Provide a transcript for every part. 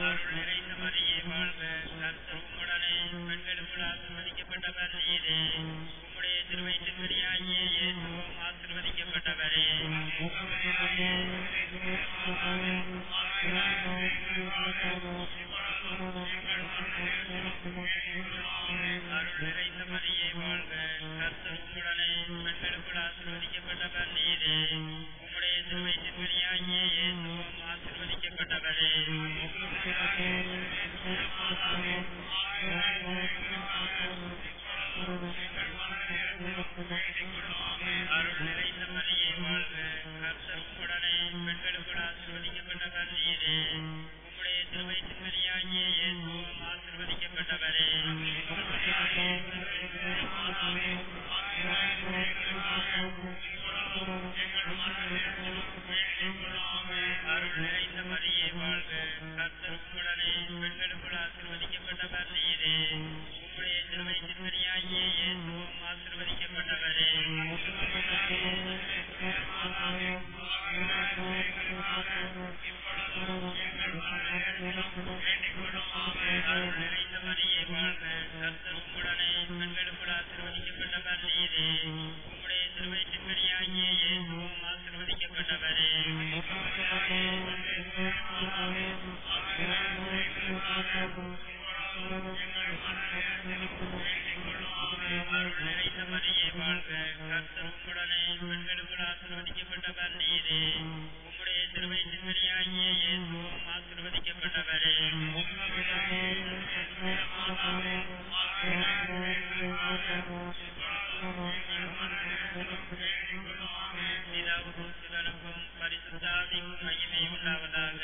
அருள் நிறைந்த மரியே வாழ்க கர்த்தர் உம்முடனே பெண்களுக்குள் ஆசீர்வதிக்கப்பட்டவர் நீரே உம்முடைய திருவயிற்றின் கனியாகிய இயேசுவும் ஆசீர்வதிக்கப்பட்டவரே அருள் நிறைந்த மரியே வாழ்க கர்த்தர் உம்முடனே பெண்களுக்குள் ஆசீர்வதிக்கப்பட்டவர் நீரே உம்முடைய திருவயிற்றின் கனியாகிய இயேசுவும் ஆசீர்வதிக்கப்பட்டவரே அருள் நிறைந்த மரியே வாழ்க கர்த்தர் உம்முடனே பெண்களுக்குள் ஆசீர்வதிக்கப்பட்டவர் நீரே உம்முடைய திருவயிற்றின் கனியாகிய இயேசுவும் ஆசீர்வதிக்கப்பட்டவரே அருள் நிறைந்த மரியே வாழ்க கர்த்தர் உம்முடனே பெண்களுக்குள் ஆசீர்வதிக்கப்பட்டவர் நீரே உம்முடைய திருவயிற்றின் கனியாகிய இயேசுவும் ஆசீர்வதிக்கப்பட்டவரே அருள் நிறைந்த மரியே வாழ்க கர்த்தர் உம்முடனே பெண்களுக்குள் ஆசீர்வதிக்கப்பட்டவர் நீரே உம்முடைய திருவயிற்றின் கனியாகிய இயேசுவும் ஆசீர்வதிக்கப்பட்டவரே அருள் நிறைந்த மரியே வாழ்க கர்த்தர் உம்முடனே பெண்களுக்குள் ஆசீர்வதிக்கப்பட்டவர் நீரே உம்முடைய திருவயிற்றின் கனியாகிய இயேசுவும் ஆசீர்வதிக்கப்பட்டவரே பிதாவுக்கும் சுதனுக்கும் பரிசுத்தாவிக்கும் மகிமை உண்டாவதாக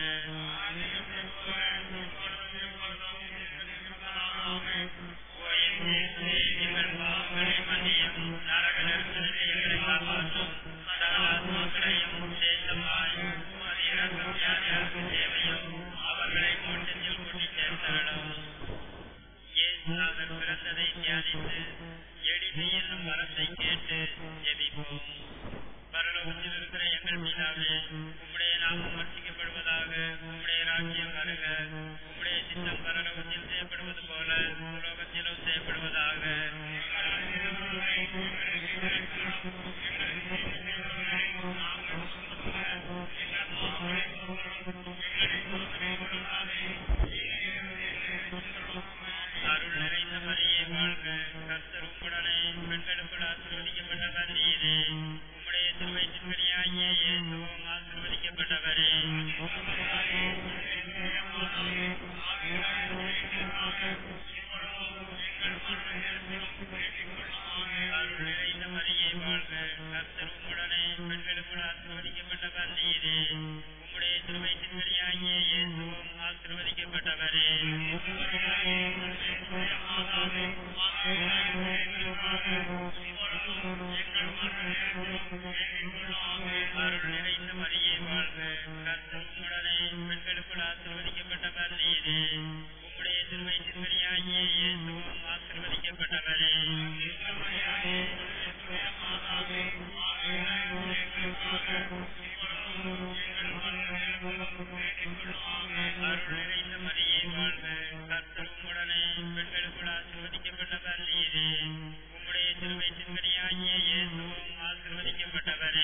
எங்கள் பாவங்களை மன்னியும் நரக நெருக்கடிலிருந்து எங்களை காப்பாற்றும் சகல ஆத்மாக்களையும் சேதமாய் உமது இறக்கும் யாருக்கு தேவையும் அவர்களை மோட்டத்தில் கூட்டி சேர்த்தரணும் இயேசுநாதர் பிறந்ததை தியானித்து எளிமை என்னும் வரத்தை கேட்டு ஜெபிப்போம் பரலோகத்தில் இருக்கிற எங்கள் பிதாவே உம்முடைய நாமம் வர்த்திக்கப்படுவதாக உம்முடைய ராஜ்யம் வருக உம்முடைய சித்தம் பரலோகத்தில் செய்யப்படுவது போல உலோகத்திலும் செய்யப்படுவதாக அருள் நிறைந்த மரியே வாழ்க கர்த்தர் உம்முடனே பெண்களுக்குள் ஆசீர்வதிக்கப்பட்டவர் நீரே உம்முடைய திருவயிற்றின் கனியாகிய இயேசுவும் ஆசீர்வதிக்கப்பட்டவரே அருள் நிறைந்த மரியே வாழ்க கர்த்தர் உம்முடனே பெண்களுக்குள் ஆசீர்வதிக்கப்பட்டவர் நீரே உம்முடைய திருவயிற்றின் கனியாகிய இயேசுவும் ஆசீர்வதிக்கப்பட்டவரே அருள் நிறைந்த மரியே வாழ்க கர்த்தர் உம்முடனே பெண்களுக்குள் ஆசீர்வதிக்கப்பட்டவர் நீரே உம்முடைய திருவயிற்றின் கனியாகிய இயேசுவும் ஆசீர்வதிக்கப்பட்டவரே அருள் நிறைந்த மரியே வாழ்க கர்த்தர் உம்முடனே பெண்களுக்குள் ஆசீர்வதிக்கப்பட்டவர் நீரே உம்முடைய திருவயிற்றின் கனியாகிய இயேசுவும் ஆசீர்வதிக்கப்பட்டவரே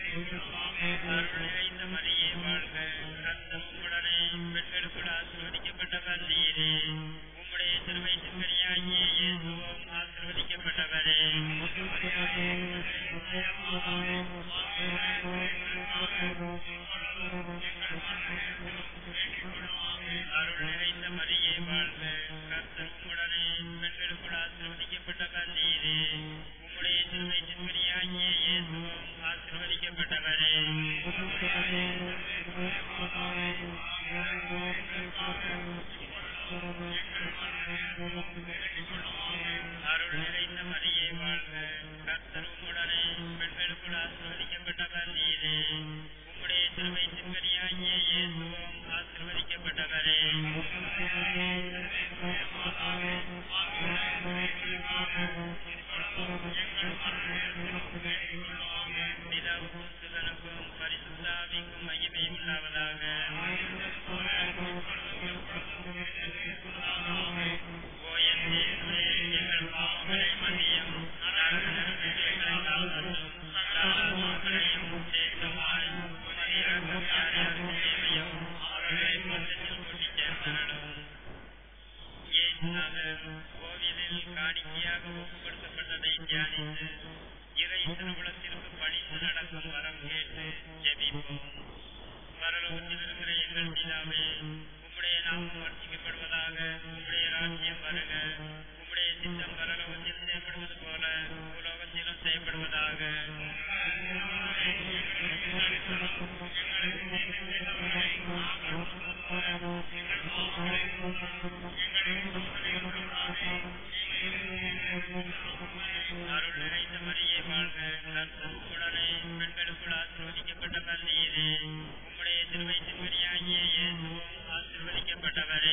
அருள் நிறைந்த மரியே வாழ்க கர்த்தர் உம்முடனே பெண்களுக்குள் ஆசீர்வதிக்கப்பட்டவர் நீரே உம்முடைய திருவயிற்றின் கனியாகிய இயேசுவும் ஆசீர்வதிக்கப்பட்டவரே அருள் நிறைந்த மரியே வாழ்க கர்த்தர் உம்முடனே பெண்களுக்குள் ஆசீர்வதிக்கப்பட்டவர் நீரே உம்முடைய திருவயிற்றின் கனியாகிய இயேசுவும் ஆசீர்வதிக்கப்பட்டவரே அருள் நிறைந்த மரியே வாழ்க கர்த்தர் உம்முடனே பெண்களுக்குள் ஆசீர்வதிக்கப்பட்டவர் நீரே உம்முடைய திருவயிற்றின் கனியாகிய இயேசுவும் ஆசீர்வதிக்கப்பட்டவரே பிதாவுக்கும் சுதனுக்கும் பரிசுத்தாவிக்கும் மகிமை உண்டாவதாக ஓ என் இயேசுவே, எங்கள் பாவங்களை மன்னியும் நரகத்திலிருந்து எங்களை காப்பாற்றும் சகல ஆத்மாக்களையும் சேர்த்தவாறு உமது இரக்கத்தால் அருள் செய்யும் அவர்களை மோட்சத்தில் கூட்டிச் சேர்த்தருளும் இயேசுநாதர் கோவிலில் காணிக்கையாக ஒப்புக் கொடுக்கப்பட்டதை தியானித்து இறை திருவுளத்திற்கு பணிந்து நடக்கும் வரம் கேட்டு ஜெபிப்போம் பரலோகத்தில் இருக்கிற எங்கள் பிதாவே உம்முடைய நாமம் வர்த்திக்கப்படுவதாக உம்முடைய ராஜ்யம் வருக உம்முடைய சித்தம் பரலோகத்தில் செய்யப்படுவது போல பூலோகத்திலும் செய்யப்படுவதாக அருள் நிறைந்த மரியே வாழ்க கர்த்தர் உம்முடனே பெண்களுக்குள் ஆசீர்வதிக்கப்பட்டவர் நீரே உம்முடைய திருவயிற்றின் கனியாகிய இயேசுவும் ஆசீர்வதிக்கப்பட்டவரே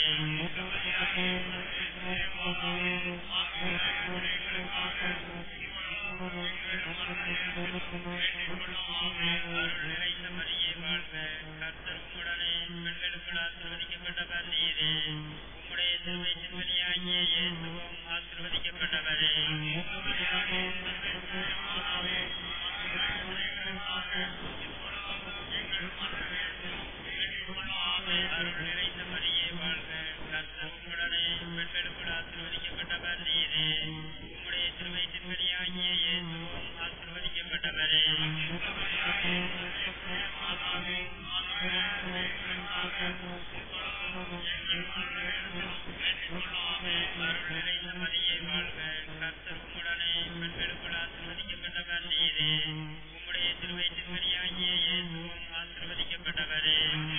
அருள் நிறைந்த மரியே வாழ்க கர்த்தர் உம்முடனே பெண்களுக்குள் ஆசீர்வதிக்கப்பட்டவர் நீரே உம்முடைய திருவயிற்றின் கனியாகிய இயேசுவும் ஆசீர்வதிக்கப்பட்டவரே அருள் நிறைந்த மரியே வாழ்க கர்த்தர் உம்முடனே பெண்களுக்குள் ஆசீர்வதிக்கப்பட்டவர் நீரே உம்முடைய திருவயிற்றின் கனியாகிய இயேசுவும் ஆசீர்வதிக்கப்பட்டவரே அருள் நிறைந்த மரியே வாழ்க கர்த்தர் உம்முடனே பெண்களுக்குள் ஆசீர்வதிக்கப்பட்டவர் நீரே உம்முடைய திருவயிற்றின் கனியாகிய இயேசுவும் ஆசீர்வதிக்கப்பட்டவரே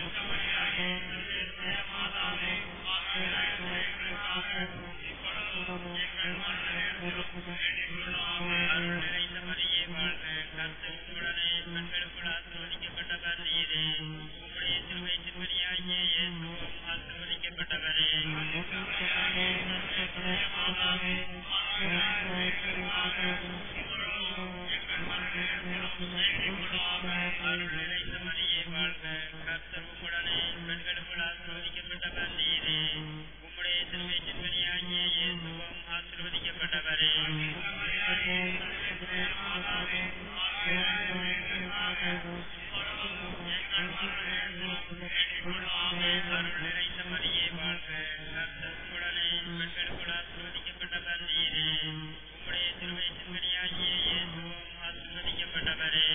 அருள் நிறைந்த மரியே வாழ்க கர்த்தர் உம்முடனே பெண்களுக்குள் ஆசீர்வதிக்கப்பட்டவர் நீரே உம்முடைய திருவயிற்றின் கனியாகிய இயேசுவும் ஆசீர்வதிக்கப்பட்டவரே அருள் நிறைந்த மரியே வாழ்க கர்த்தர் உம்முடனே பெண்களுக்குள் ஆசீர்வதிக்கப்பட்டவர் நீரே உம்முடைய திருவயிற்றின் கனியாகிய இயேசுவும் ஆசீர்வதிக்கப்பட்டவரே அருள் நிறைந்த மரியே வாழ்க கர்த்தர் உம்முடனே பெண்களுக்குள் ஆசீர்வதிக்கப்பட்டவர் நீரே உம்முடைய திருவயிற்றின் கனியாகிய இயேசுவும் ஆசீர்வதிக்கப்பட்டவரே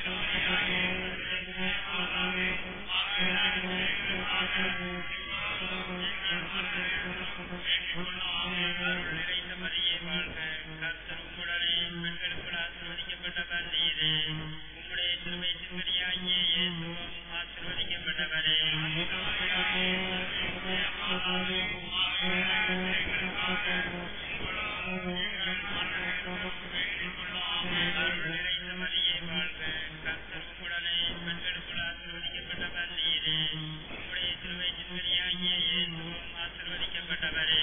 அருள் நிறைந்த மரியே வாழ்க கர்த்தர் உம்முடனே பெண்களுக்குள் ஆசீர்வதிக்கப்பட்டவர் நீரே உம்முடைய திருவயிற்றின் கனியாகிய இயேசுவும் ஆசீர்வதிக்கப்பட்டவரே அருள் நிறைந்த மரியே வாழ்க கர்த்தர் உம்முடனே பெண்களுக்குள் ஆசீர்வதிக்கப்பட்டவர் நீரே உம்முடைய திருவயிற்றின் கனியாகிய இயேசுவும் ஆசீர்வதிக்கப்பட்டவரே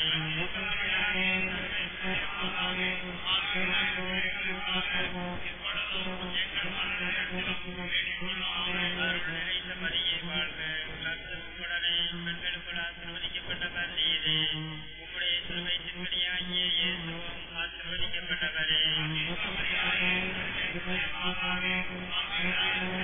அருள் நிறைந்த மரியே வாழ்க கர்த்தர் உம்முடனே பெண்களுக்குள் ஆசீர்வதிக்கப்பட்டவர் நீரே உம்முடைய திருவயிற்றின் கனியாகிய இயேசுவும் ஆசீர்வதிக்கப்பட்டவரே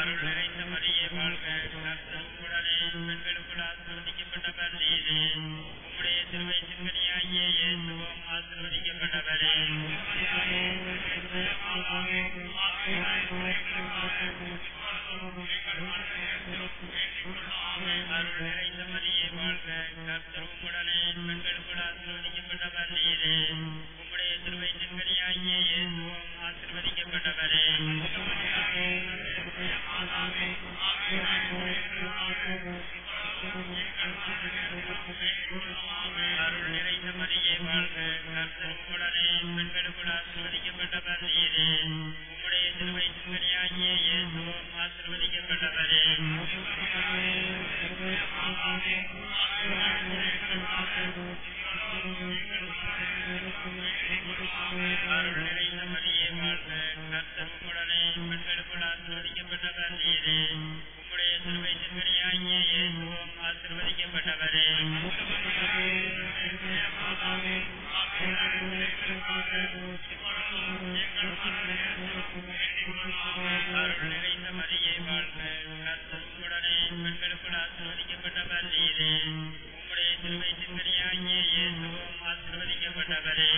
அருள் நிறைந்த மரியே வாழ்க கர்த்தர் உம்முடனே பெண்களுக்குள் ஆசீர்வதிக்கப்பட்டவர் நீரே உம்முடைய திருவயிற்றின் கனியாகிய இயேசுவும் ஆசீர்வதிக்கப்பட்டவரே அருள் நிறைந்த மரியே வாழ்க கர்த்தர் உம்முடனே பெண்களுக்குள் ஆசீர்வதிக்கப்பட்டவர் நீரே உம்முடைய திருவயிற்றின் கனியாகிய இயேசுவும் ஆசீர்வதிக்கப்பட்டவரே அருள் நிறைந்த மரியே வாழ்க கர்த்தர் உம்முடனே பெண்களுக்குள் ஆசீர்வதிக்கப்பட்டவர் நீரே உம்முடைய திருவயிற்றின் கனியாகிய இயேசுவும் ஆசீர்வதிக்கப்பட்டவரே அருள் நிறைந்த மரியே வாழ்க கர்த்தர் உம்முடனே பெண்களுக்குள் ஆசீர்வதிக்கப்பட்டவர் நீரே உம்முடைய திருவயிற்றின் கனியாகிய இயேசுவும் ஆசீர்வதிக்கப்பட்டவரே அருள் நிறைந்த மரியே வாழ்க கர்த்தர் உம்முடனே பெண்களுக்குள் ஆசீர்வதிக்கப்பட்டவர் நீரே உம்முடைய திருவயிற்றின் கனியாகிய இயேசுவும் ஆசீர்வதிக்கப்பட்டவரே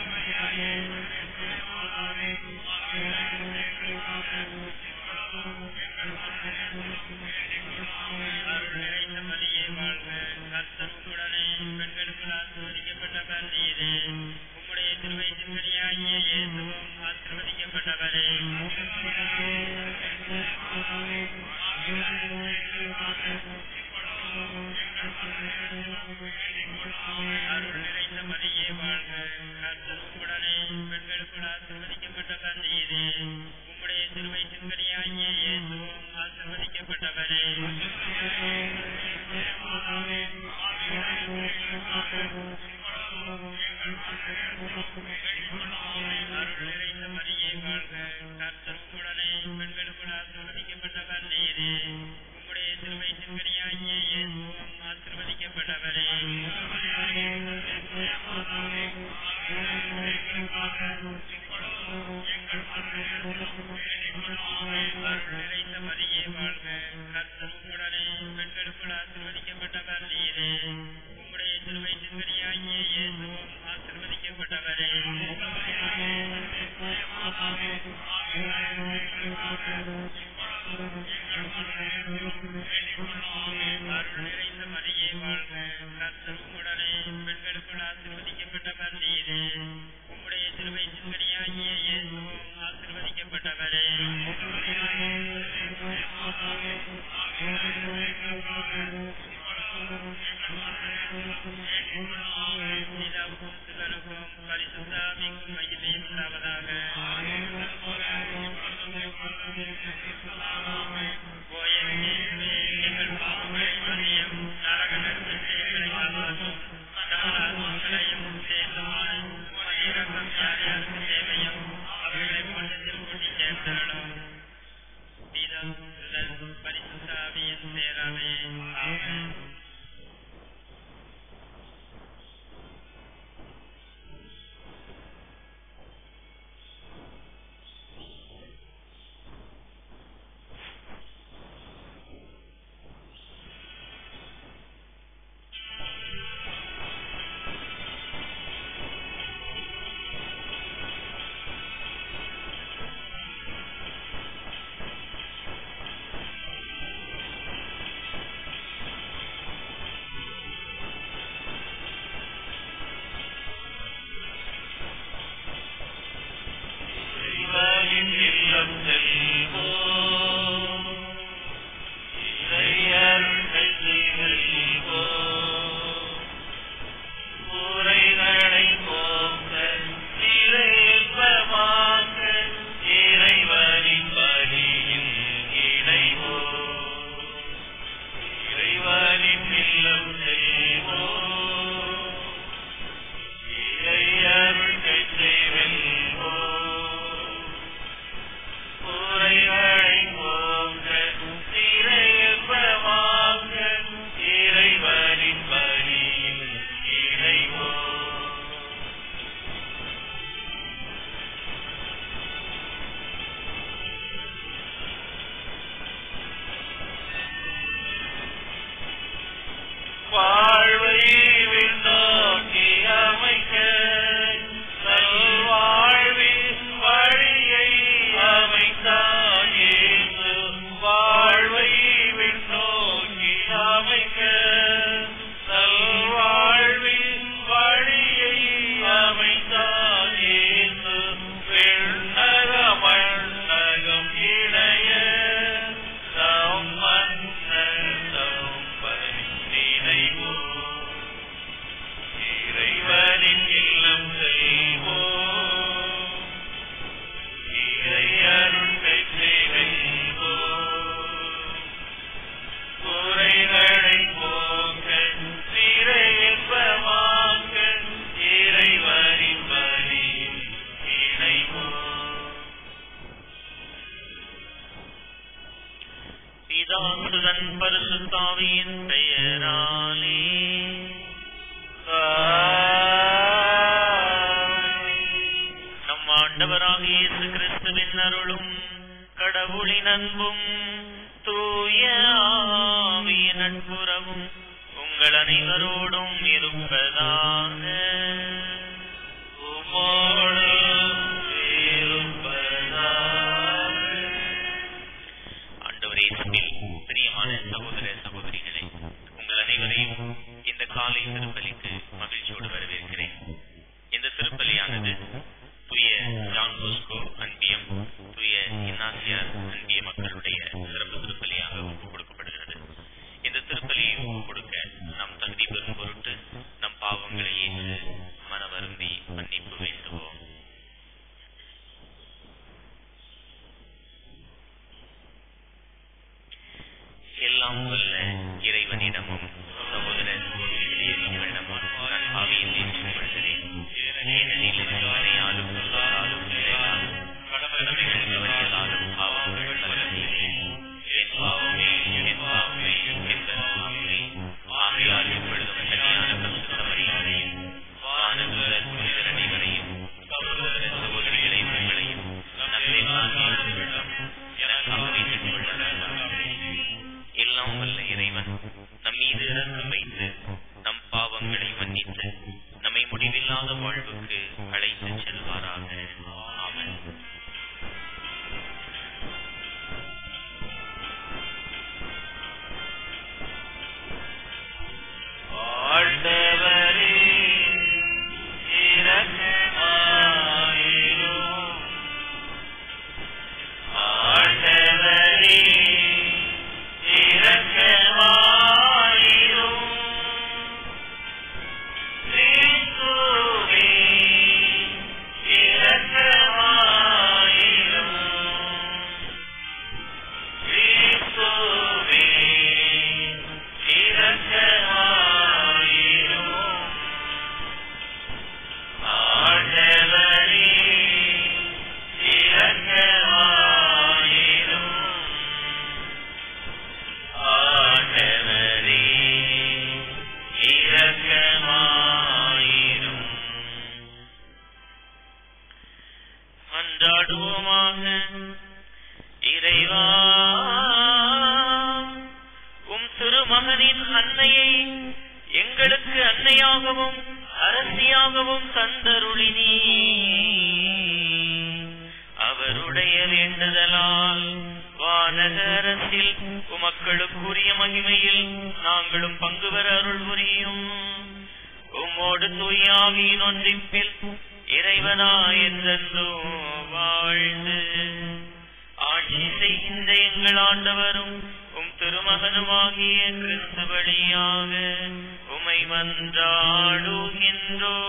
அருள் நிறைந்த மரியே வாழ்க கர்த்தர் உம்முடனே பெண்களுக்குள் ஆசீர்வதிக்கப்பட்டவர் நீரே உம்முடைய திருவயிற்றின் கனியாகிய இயேசுவும் ஆசீர்வதிக்கப்பட்டவரே அருள் நிறைந்த மரியே வாழ்க கர்த்தர் உம்முடனே பெண்களுக்குள் ஆசீர்வதிக்கப்பட்டவர் நீரே உம்முடைய திருவயிற்றின் கனியாகிய இயேசுவும் ஆசீர்வதிக்கப்பட்டவரே அருள் நிறைந்த மரியே வாழ்க கர்த்தர் உம்முடனே பெண்களுக்குள் ஆசீர்வதிக்கப்பட்டவர் நீரே உம்முடைய திருவயிற்றின் கனியாகிய இயேசுவும் ஆசீர்வதிக்கப்பட்டவரே அருள் நிறைந்த மரியே வாழ்க கர்த்தர் உம்முடனே பெண்களுக்குள் ஆசீர்வதிக்கப்பட்டவர் நீரே உம்முடைய திருவயிற்றின் கனியாகிய இயேசுவும் ஆசீர்வதிக்கப்பட்டவரே அருள் நிறைந்த மரியே வாழ்க கர்த்தர் உம்முடனே பெண்களுக்குள் ஆசீர்வதிக்கப்பட்டவர் நீரே உம்முடைய திருவயிற்றின் கனியாகிய இயேசுவும் ஆசீர்வதிக்கப்பட்டவரே பிதாவுக்கும் சுதனுக்கும் பரிசுத்தாவிக்கும் மகிமை உண்டாவதாக ஓயமே எங்கள் பாவங்களை மன்னியும் நரக நெருப்பில் எங்களை காப்பாற்றும் சகலாத்மாக்களையும் தேசமான இரக்கம் யார் யாருக்கு தேவையும் அவைகளை மன்னத்தில் கூட்டி சேர்த்தாலும் பிதா சுதன் பரிசுத்தாவியின் பேராமே ஆமென் ஆ பிதாசுதன் பரிசுத்தாவியின் பெயராலே நம் ஆண்டவராகிய இயேசு கிறிஸ்துவின் அருளும் கடவுளின் அன்பும் தூய ஆவியின் நட்புறவும் உங்கள் அனைவரோடும் இருப்பதாக உம்மோடும் இருப்பதாக. ஆண்டவரே இயேசுவில் பிரியமான சகோதர சகோதரிகளே உங்கள் அனைவரையும் இந்த காலை திருப்பலிக்கு மகிழ்ச்சியோடு வரவேற்கிறேன் இந்த திருப்பலியானது தூய ஜான் போஸ்கோ அன்பியம் தூய இன்னாசியார் அன்பிய மக்களுடைய சிறப்பு திருப்பலியாக ஒப்புக் கொடுக்கப்படுகிறது இந்த திருப்பலியை ஒப்புக் கொடுக்க நாம் தகுதி பெறும் பொருட்டு நம் பாவங்களை ஏற்று மனவருந்தி மன்னிப்பு வேண்டுவோம் எல்லாம் வல்ல இறைவனிடமும் சகோதர சகோதரிகளிடமும் நான் ஆவியில் ஏற்றுக்கொள்கிறேன் ஏனெனில் வானையாலும் சொல்லாலும் நிலையாலும் கடமைகள் தவறியதாலும் பாவங்கள் பல செய்தேன் என் பாவமே என் பாவமே என் பாவமே ஆகையால் இப்பொழுதும் கல்யாண பரிசுத்தமரியாதையும் வானவர் புனிதர் அனைவரையும் சகோதர சகோதரிகளை உங்களையும் நம்மை வாங்கியிருக்கிறோம் எனக்காக வேண்டிக் கொள்ள எல்லாம் வல்ல இறைவன் நம் மீது இரக்கம் வைத்து நம் பாவங்களை மன்னித்து நம்மை முடிவில்லாத வாழ்வுக்கு அழைத்துச் செல்வாராக ஆமென் ஆண்டவரே இரக்கமாயிரும் ஆண்டவரே இரக்கமாயிரும் கிறிஸ்துவே இரக்கமாயிரும் கிறிஸ்துவே இரக்கமாயிரும் ஆண்டவரே இரக்கமாயிரும் ஆண்டவரே இரக்கமாயிரும் அன்றாடுவோமாக இறைவா உம் திருமகனின் அன்னையை எங்களுக்கு அன்னையாகவும் அரசியாகவும் தந்தருளினீ அவருடைய வேண்டுதலால் வானக அரசில் உமக்களுக்குரிய மகிமையில் நாங்களும் பங்கு பெற அருள் புரியும் உம்மோடு தூயாவியின் ஒன்றிப்பில் இறைவனா என்றென்றும் வாழ்ந்து ஆட்சி செய்கின்ற எங்கள் ஆண்டவரும் உம் திருமகனுமாகிய கிறிஸ்து வழியாக உமை மன்றாடுகின்றோ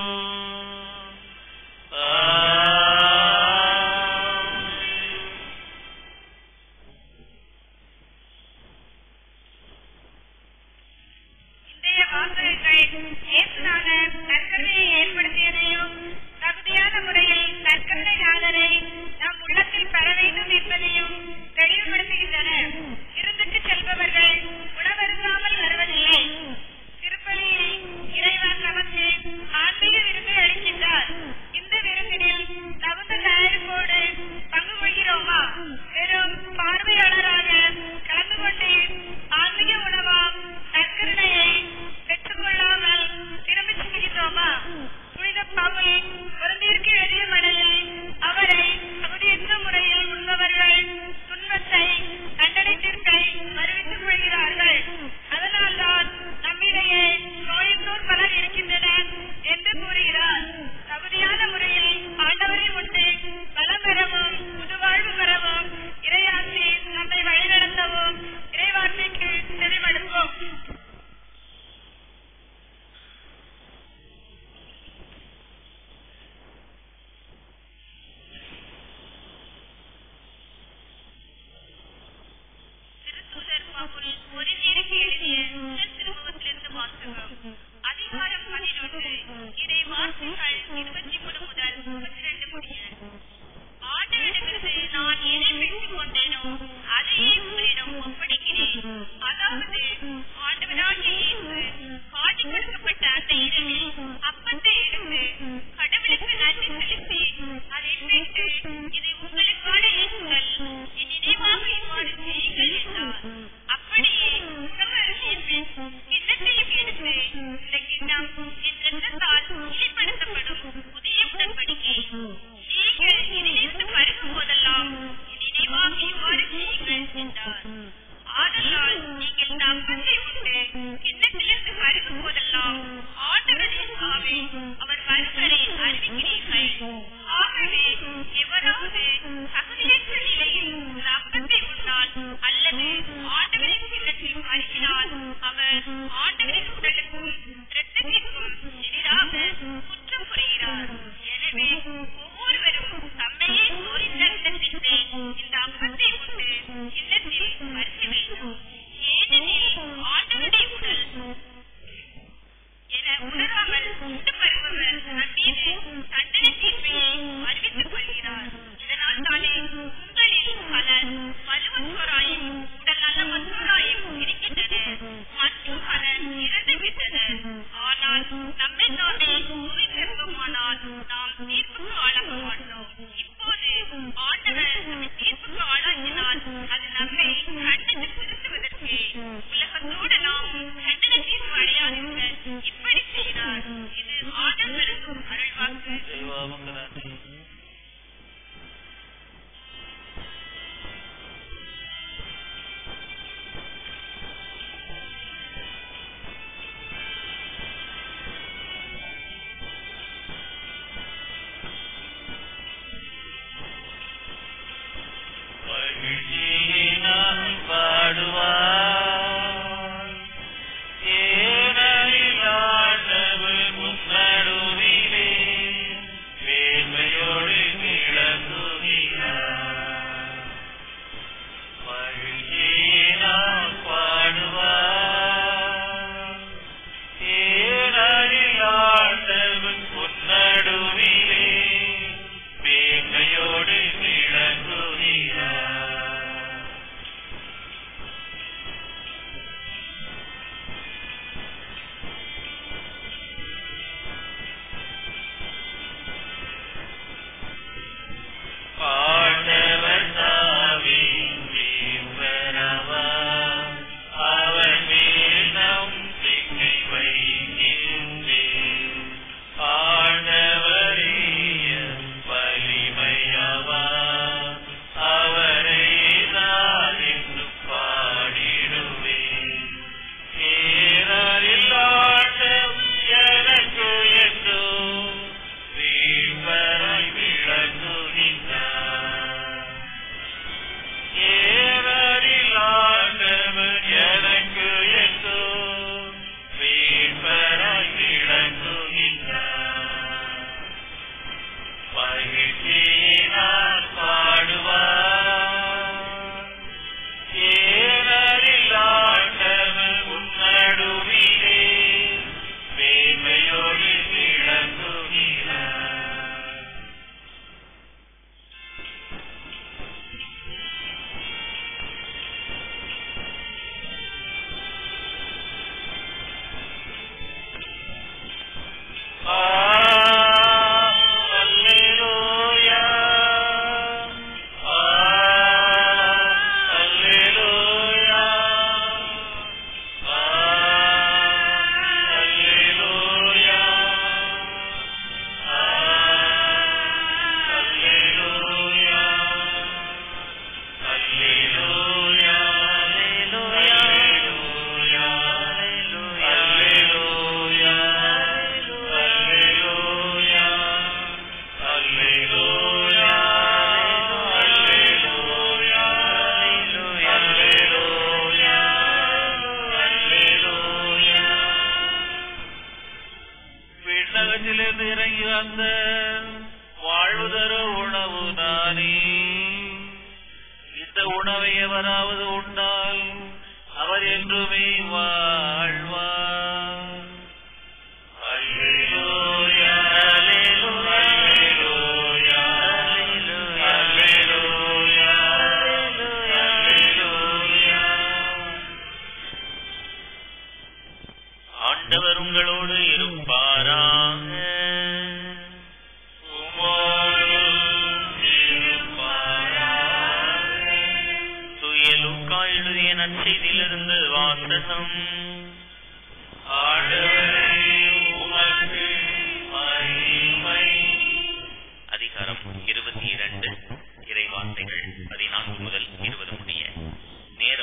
இன்றைய வாசகங்கள் இயேசுநாதர் நற்கருணையை ஏற்படுத்தியதையும் தகுதியான முறையில் நற்கருணை நாதரை நம் உள்ளத்தில் பெற வேண்டும் என்பதையும் தெளிவுபடுத்துகின்றன இருந்துட்டு செல்பவர்கள் உணவருந்தாமல் வருவதில்லை திருப்பலியில் இறைவன் நமக்கு ஆன்மீக விருந்து அளிக்கின்றார் இந்த விருந்தினில் தகுந்த தயாரிப்போடு பங்கு கொள்கிறோமா வெறும் பார்வையாளராக கலந்து கொண்டு ஆன்மீக உணவாம் நற்கருணையை பெற்றுக் கொள்ளாமல் திரும்பிச் செல்கின்றோமா புனித பவுல் குழந்தைக்கு எழுதிய மனையில் அவரை தகுதியற்ற முறையில் உண்பவர்கள் துன்பத்தை தண்டனை தீர்ப்பை அறிவித்துக் கொள்கிறார்கள் அதனால்தான் நம்மிடையே நோயுற்றோர் பலர் இருக்கின்றனர் என்று கூறுகிறார் தகுதியான முறையில் ஆண்டவரை உண்டு பலம் பெறவும் புதுவாழ்வு பெறவும் இறையாட்சி நம்மை வழிநடத்தவும் இறைவார்த்தைக்கு செவிமடுப்போம் திருத்தூதர் பவுல் கொரிந்தியருக்கு எழுதிய முதல் திருமுகத்திலிருந்து வாசகம். அதிகாரம் பன்னிரண்டு, இறை வார்த்தைகள் இருபத்தி மூணு முதல் முப்பத்தி ரெண்டு முடிய. ஆண்டவரிடமிருந்து நான் எதை பெற்றுக் கொண்டேனோ, அதையே உங்களிடம் ஒப்படைக்கிறேன். ஆதலால் நீங்கள் இந்த அப்பத்தை உண்டு கிண்ணத்திலிருந்து பருகும் போதெல்லாம் ஆண்டவரின் ஆவி அவர் வருவரை அறிவிக்கிறீர்கள் ஆகவே எவராவது தகுதியற்ற நிலையில் இந்த அப்பத்தை உண்டால் அல்லது ஆண்டவரின் கிண்ணத்தில் பருகினால் அவர் ஆண்டவரின் உடலுக்கும் இரத்தத்திற்கும் எதிராக குற்றம் புரிகிறார் எனவே ஒவ்வொருவரும் தம்மையே சோதித்தறிந்திட்டு இந்த அப்பத்தை உண்டு கிண்ணத்தில் பருக வேண்டும் ஏனெனில் ஆண்டவருடைய உடல் என உணராமல் உண்டு வருபவர் தன் மீது தண்டனை தீர்ப்பையை அறிவித்துக் கொள்கிறார் இதனால் தானே உங்களில் பலர் வலுவற்றோராயும் உடல் நல்லவற்றோராயும் இருக்கின்றனர் மற்றும் பலர் இறந்து விட்டனர் ஆனால் நம்மை நாமே தூய்ந்திருப்போமானால் நாம் தீர்ப்புக்கு ஆளாக மாட்டோம் இப்போது ஆண்டவர் நம்மை தீர்ப்புக்கு ஆளாக்கினால் அது நம்மை கண்டித்து திருத்துவதற்கு உலகத்தோடு நாம் கண்டன தீர்ப்பு அடையாதிருக்க இப்படி செய்கிறார் இது ஆண்டவருக்கும் அருள்வாக்கு மகிழ்ச்சியினால் பாடுவார் ஏனெனில் ஆண்டவர் முன்னடுவிலே மேன்மையோடு விளங்குகிறார் மகிழ்ச்சியினால் பாடுவார் ஏனெனில் ஆண்டவர் முன்னடுவிலே மேன்மையோடு விளங்குகிறார் ஆண்டவர் தாவின் வீரவா, அவர் மேல் நம்பிக்கை வைக்கின்றேன். ஆண்டவரிய வலிமையவா, அவரை நான் என்றும் பாடிடுவேன். ஏனெனில் ஆண்டவர் எனக்கு என்றும் வீழ்வராய் விளங்குகின்றார். ஏனெனில் ஆண்டவர் எனக்கு என்றும் வீழ்வராய் விளங்குகின்றார். மகிழ்ச்சியினால் பாடுவார் ஏனெனில் ஆண்டவர் உன் நடுவிலே மேன்மையோடு விளங்குகிறார். ஆ அல்லேலூயா ஆ அல்லேலூயா ஆ அல்லேலூயா ஆ அல்லேலூயா அல்லேலூயா அல்லேலூயா அல்லேலூயா அல்லேலூயா அல்லேலூயா அல்லேலூயா அல்லேலூயா அல்லேலூயா விண்ணகத்திலிருந்து இறங்கி வந்த வாழ்வு தர உணவு நானே இந்த உணவை எவராவது உண்டால் அவர் என்றுமே வாழ்வார் அல்லேலூயா, அல்லேலூயா, அல்லேலூயா, அல்லேலூயா, அல்லேலூயா. ஆண்டவர் உங்களோடு இருப்பாராக உமோடும் இருப்பாராக. தூய லூக்கா எழுதிய நற்செய்தியிலிருந்து வாசகம் ஆண்டவரே உமக்கு மகிமை. அதிகாரம் இருபத்தி இரண்டு இறைவார்த்தைகள் பதினான்கு முதல் இருபது முடிய நேர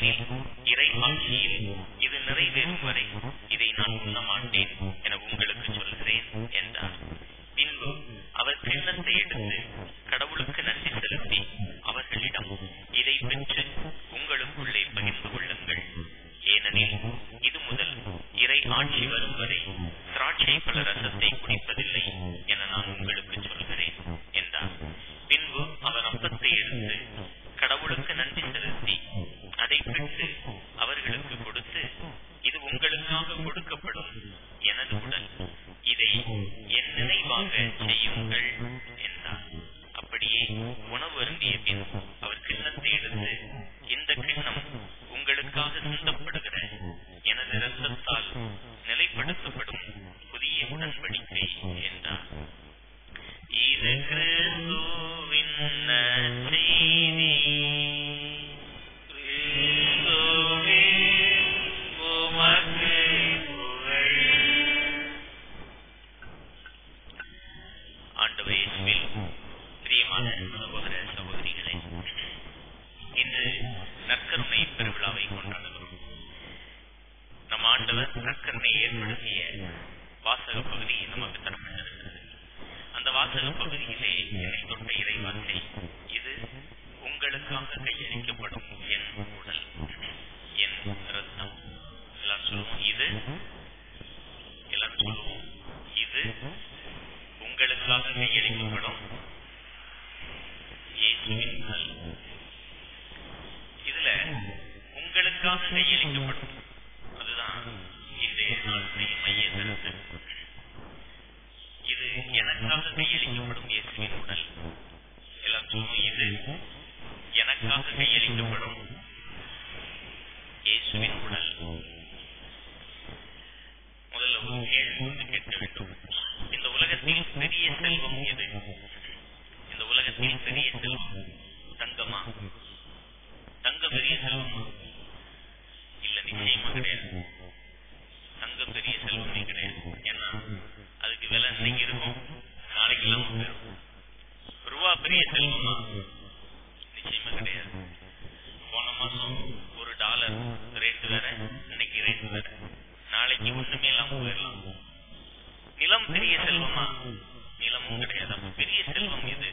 ஏனெனில் இறை ஆட்சியில் இது நிறைவேறும் வரை இதை நான் உண்ண மாட்டேன் என உங்களுக்கு சொல்கிறேன் என்றார் பின்பு அவர் கிண்ணத்தை எடுத்து கடவுளுக்கு நன்றி செலுத்தி அவர்களிடம் இதை பெற்று உங்களுக்குள்ளே பகிர்ந்து கொள்ளுங்கள் ஏனெனில் இது முதல் இறை ஆட்சி வரும் வரை திராட்சை பல ரசத்தை குடிப்பதில்லை என நான் உங்களுக்கு சொல்கிறேன் என்றார் பின்பு அவர் அப்பத்தை எடுத்து கடவுளுக்கு நன்றி செலுத்தி அதை பெற்று அவர்களுக்கு கொடுத்து இது உங்களுக்காக கொடுக்கப்படும் எனது உடல் இதை என் நினைவாக செய்யுங்கள் என்றார் அப்படியே உணவு அருந்திய பின் அவர் கிண்ணத்தை எடுத்து இந்த கிண்ணம் உங்களுக்காக சிந்தப்படுகிற எனது ரத்தத்தால் நிலைப்படுத்தப்படும் புதிய உடன்படிக்கை என்றார் இது கிறிஸ்துவின் நற்செய்தி. கிறிஸ்துவே, உமக்கு புகழ். ஆண்டவரே இயேசுவில் பிரியமான சகோதர சகோதரிகளே இன்று நற்கருணை பெருவிழாவை கொண்டாடுகிறோம் நம் ஆண்டவர் நற்கருணை ஏற்படுத்திய வாசக பகுதி நமக்கு தரப்பட்டிருக்கிறது அந்த வாசக பகுதியிலே என்னை தொட்ட இறை வார்த்தை இது உங்களுக்காக கையளிக்கப்படும் என் உடல் என் ரத்தம் எல்லாரும் சொல்லுவோம் இது எல்லாரும் சொல்லுவோம் இது உங்களுக்காக கையளிக்கப்படும் இயேசுவின் உடல் இதுல உங்களுக்காக கையளிக்கப்படும் அதுதான் இன்றைய நாளுடைய மைய கருத்து இது எனக்காக கையளிக்கப்படும் இயேசுவின் உடல் எல்லாம் சொல்லுவோம் இது எனக்காக கையளிக்கப்படும் இயேசுவின் உடல் முதல்ல ஒரு கேள்வி வந்து கேட்க வேண்டும் இந்த உலகத்தில் பெரிய செல்வம் எது இந்த உலகத்தில் பெரிய செல்வம் தங்கமா தங்கம் பெரிய செல்வமா இல்ல நிச்சயமா கிடையாது தங்கம் பெரிய செல்வமே கிடையாது ஏன்னா அதுக்கு விலை இன்னைக்கு இருக்கும் நாளைக்கு இல்லாம போயிடும் ரூபா பெரிய செல்வமா நிச்சயமா கிடையாது போன மாசம் ஒரு டாலர் ரேட் வேற இன்னைக்கு ரேட் வேற நாளைக்கு ஒண்ணுமே இல்லாம போயிடலாம் நிலம் பெரிய செல்வமா நிலமும் கிடையாது அப்ப பெரிய செல்வம் எது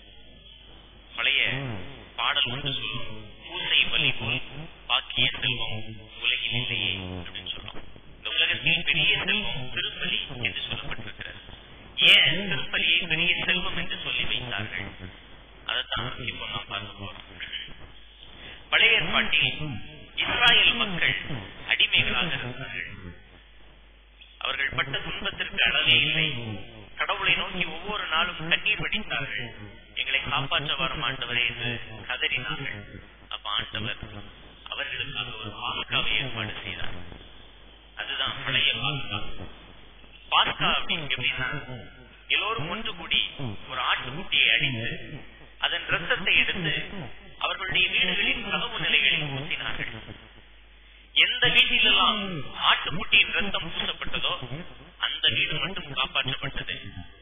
பழைய பாடல் ஒன்று சொல்லும் பூசை பலி போல் பாக்கிய செல்வம் உலகில் இல்லையே அப்படின்னு சொல்லும் இந்த உலகத்தில் பெரிய செல்வம் திருப்பலி என்று சொல்லப்பட்டிருக்கிறது ஏன் திருப்பலியை பெரிய செல்வம் என்று சொல்லி வைத்தார்கள் அதைத்தான் இப்போ நாம் பார்க்க போறோம் பழைய ஏற்பாட்டில் இஸ்ராயல் மக்கள் அடிமைகளாக இருந்தார்கள் அவர்கள் பட்ட துன்பத்திற்கு அளவே இல்லை கடவுளை நோக்கி ஒவ்வொரு நாளும் கண்ணீர் வடித்தார்கள் எங்களை காப்பாற்ற வரும் ஆண்டவரே என்று கதறினார்கள் அப்ப ஆண்டவர் அவர்களுக்காக ஒரு பாஸ்காவை ஏற்பாடு செய்தார் அதுதான் பழைய பாஸ்கா பாஸ்கா அப்படின்னு எப்படின்னா எல்லோரும் ஒன்று கூடி ஒரு ஆட்டுக்குட்டியை அடித்து அதன் ரத்தத்தை எடுத்து அவர்களுடைய வீடுகளின் கதவு நிலைகளில் பூசினார்கள் எந்த வீட்டிலெல்லாம் ஆட்டுக்குட்டியின் ரத்தம் பூசப்பட்டதோ அந்த வீடு மட்டும் காப்பாற்றப்பட்டது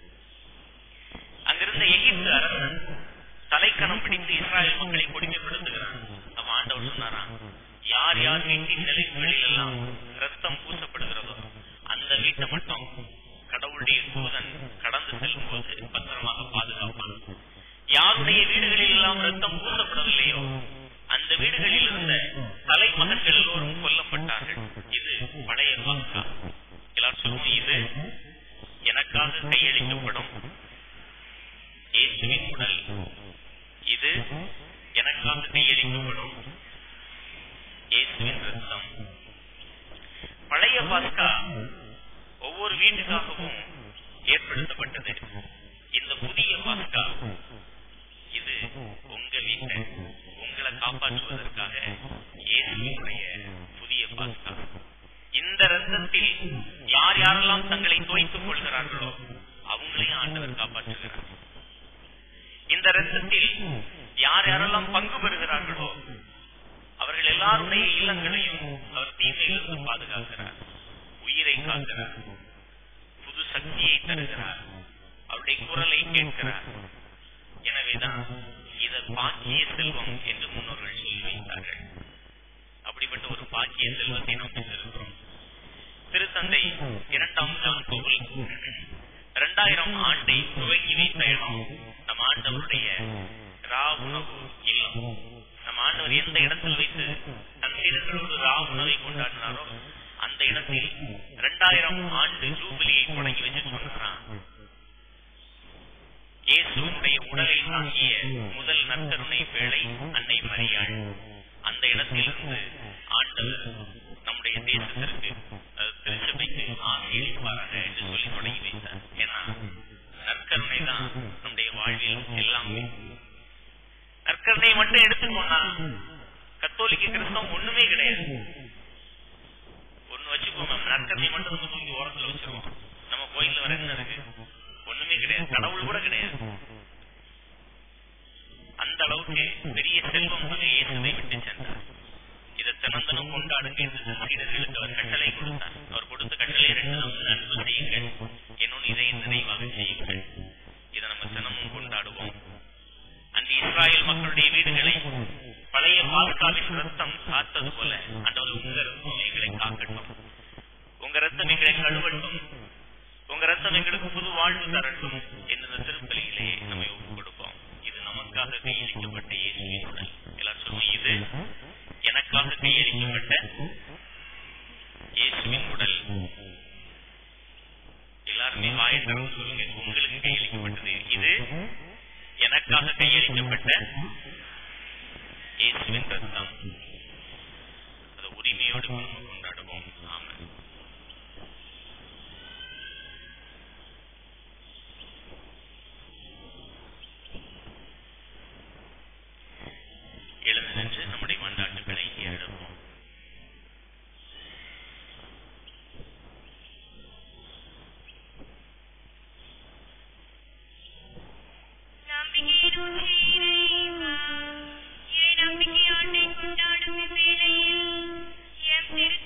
அங்கிருந்த எகிப்து அரசன் தலைக்கணம் பிடித்து இஸ்ராயல் மக்களை கொடுமைப்படுத்துகிறான் அப்ப ஆண்டவர் சொன்னாராம் யார் யார் வீட்டின் நிலைகளில் எல்லாம் ரத்தம் பூசப்படுகிறதோ அந்த வீட்டை மட்டும் கடவுளுடைய தூதன் கடந்து செல்லும் போது பத்திரமாக பாதுகாப்பான் யாருடைய வீடுகளில் எல்லாம் ரத்தம் பூசப்படவில்லையோ அந்த வீடுகளில் இருந்த தலைமகன்கள் எல்லோரும் கொல்லப்பட்டார்கள் இது பழைய பாஸ்கா எல்லாரும் சொல்லுவோம் இது எனக்காக கையளிக்கப்படும் இயேசுவின் உடல் இது எனக்காக கையளிக்கப்படும் இயேசுவின் ரத்தம் பழைய பாஸ்கா ஒவ்வொரு வீட்டுக்காகவும் ஏற்படுத்தப்பட்டது இந்த புதிய பாஸ்கா இது உங்க வீட்டை உங்களை காப்பாற்றுவதற்காக இயேசுவினுடைய புதிய பாஸ்கா இந்த ரத்தத்தில் யார் யாரெல்லாம் தங்களை தோய்த்துக் கொள்கிறார்களோ அவங்களையும் ஆண்டவர் காப்பாற்றுகிறார் இந்த ரத்தத்தில் யார் யாரெல்லாம் பங்கு பெறுகிறார்களோ அவர்கள் எல்லாருடைய இல்லங்களையும் அவர் தீமையிலிருந்து பாதுகாக்கிறார் உயிரை காக்கிறார் புது சக்தியை தருகிறார் அவருடைய குரலை கேட்கிறார் எனவேதான் இத பாக்கிய செல்வம் என்று முன்னோர்கள் சொல்லி வைத்தார்கள் பாக்கிய செல்வத்தை நாம் பெற்றிருக்கிறோம் திருத்தந்தை இரண்டாம் ஜான் கோவில் இரண்டாயிரம் ஆண்டை துவங்கி வைத்த இடம் நம் ஆண்டவருடைய ரா உணவு இல்லம் நம் ஆண்டவர் எந்த இடத்தில் வைத்து தன் சீடர்களோடு ரா உணவை கொண்டாடினாரோ அந்த இடத்தில் இரண்டாயிரம் ஆண்டு ஜூபிலியை தொடங்கி வச்சு சொல்றான் இயேசுடைய உடலை தாங்கிய முதல் நற்கருணை வேளை அன்னை மரியாள் அந்த இடத்திலிருந்து ஆண்டவர் நம்முடைய தேசத்திற்கு அஹ், திருச்சபைக்கு ஆசீர்வாராக என்று சொல்லி தொடங்கி வைத்தார் ஏன்னா நற்கருணை தான் நம்முடைய வாழ்வில் எல்லாமே நற்கருணை மட்டும் எடுத்துக்கோனா கத்தோலிக்க கிறிஸ்தவம் ஒண்ணுமே கிடையாது ஒண்ணு வச்சுக்கோங்க நற்கருணை மட்டும் நம்ம தூக்கி ஓரத்துல வச்சிருக்கோம் நம்ம கோயில்ல வர என்ன இருக்கு ஒண்ணுமே கிடையாது கடவுள் கூட கிடையாது அந்த அளவுக்கு பெரிய செல்வம் வந்து இயேசுவை விட்டு சென்றார் இதை தினந்தனம் கொண்டாடுங்க என்று சீடர்களுக்கு அவர் கட்டளை கொடுத்தார் அவர் கொடுத்த கட்டளை ரெண்டு வந்து அன்பு செய்யுங்கள் என்னும் இதை நினைவாக செய்யுங்கள் இதை நம்ம தினமும் கொண்டாடுவோம் அன்று இஸ்ராயல் மக்களுடைய வீடுகளை பழைய பாஸ்காவின் ரத்தம் காத்தது போல ஆண்டவர் உங்க ரத்தம் எங்களை காக்கட்டும் உங்க ரத்தம் எங்களை கழுவட்டும் உங்க ரத்தம் எங்களுக்கு புது வாழ்வு தரட்டும் என்ற திருப்பலியிலே நம்மை ஒப்புக் கொடுப்போம் இது நமக்காக கையளிக்கப்பட்ட இயேசுவின் உடல் எல்லாரும் சொல்லுவோம் இது எனக்காக கையளிக்கப்பட்ட இயேசுவின் உடல் எல்லாருமே வாயை திறந்து சொல்லுங்க உங்களுக்கு கையளிக்கப்பட்டது இது எனக்காக கையளிக்கப்பட்ட இயேசுவின் ரத்தம் அதை உரிமையோடு நம்ம கொண்டாடுவோம் ஆமென் எழுந்து நின்று நம்முடைய மன்றாட்டுகளை எழுதுவோம் நம்பிக்கையின் ஊற்றே இறைவா, இறை நம்பிக்கை ஆண்டை கொண்டாடும் இவ்வேளையில் எம் திரு